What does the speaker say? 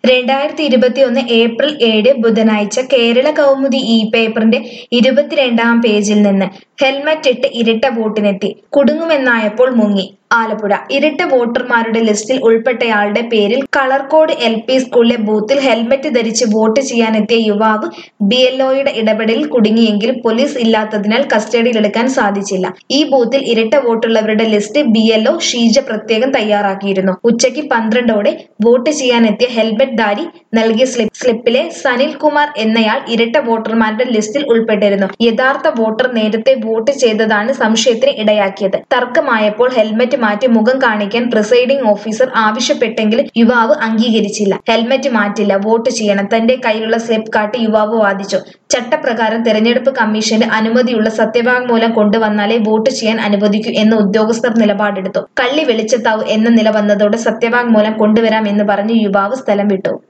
രണ്ടായിരത്തി ഇരുപത്തിയൊന്ന് ഏപ്രിൽ ഏഴ് ബുധനാഴ്ച കേരള കൗമുദി ഇ പേപ്പറിന്റെ ഇരുപത്തിരണ്ടാം പേജിൽ നിന്ന് ഹെൽമറ്റ് ഇട്ട് ഇരട്ട വോട്ടിനെത്തി കുടുങ്ങുമെന്നായപ്പോൾ മുങ്ങി ആലപ്പുഴ ഇരട്ട വോട്ടർമാരുടെ ലിസ്റ്റിൽ ഉൾപ്പെട്ടയാളുടെ പേരിൽ കളർകോട് എൽ പി സ്കൂളിലെ ബൂത്തിൽ ഹെൽമറ്റ് ധരിച്ച് വോട്ട് ചെയ്യാനെത്തിയ യുവാവ് ബി എൽഒയുടെ ഇടപെടലിൽ കുടുങ്ങിയെങ്കിലും പോലീസ് ഇല്ലാത്തതിനാൽ കസ്റ്റഡിയിലെടുക്കാൻ സാധിച്ചില്ല ഈ ബൂത്തിൽ ഇരട്ട വോട്ടുള്ളവരുടെ ലിസ്റ്റ് ബി എൽഒ ഷീജ പ്രത്യേകം തയ്യാറാക്കിയിരുന്നു ഉച്ചയ്ക്ക് പന്ത്രണ്ടോടെ വോട്ട് ചെയ്യാനെത്തിയ ഹെൽമറ്റ് ധാരി നൽകിയ സ്ലിപ്പ് സ്ലിപ്പിലെ സനിൽ കുമാർ എന്നയാൾ ഇരട്ട വോട്ടർമാരുടെ ലിസ്റ്റിൽ ഉൾപ്പെട്ടിരുന്നു യഥാർത്ഥ വോട്ടർ നേരത്തെ വോട്ട് ചെയ്തതാണ് സംശയത്തിന് ഇടയാക്കിയത് തർക്കമായപ്പോൾ ഹെൽമറ്റ് മാറ്റി മുഖം കാണിക്കാൻ പ്രിസൈഡിംഗ് ഓഫീസർ ആവശ്യപ്പെട്ടെങ്കിലും യുവാവ് അംഗീകരിച്ചില്ല ഹെൽമറ്റ് മാറ്റില്ല വോട്ട് ചെയ്യണം തന്റെ കയ്യിലുള്ള സ്ലിപ്പ് കാട്ടി യുവാവ് വാദിച്ചു ചട്ടപ്രകാരം തെരഞ്ഞെടുപ്പ് കമ്മീഷന്റെ അനുമതിയുള്ള സത്യവാങ്മൂലം കൊണ്ടുവന്നാലേ വോട്ട് ചെയ്യാൻ അനുവദിക്കൂ എന്ന് ഉദ്യോഗസ്ഥർ നിലപാടെടുത്തു കള്ളി വെളിച്ചത്താവൂ എന്ന നില വന്നതോടെ സത്യവാങ്മൂലം കൊണ്ടുവരാം എന്ന് പറഞ്ഞ് യുവാവ് സ്ഥലം വിട്ടു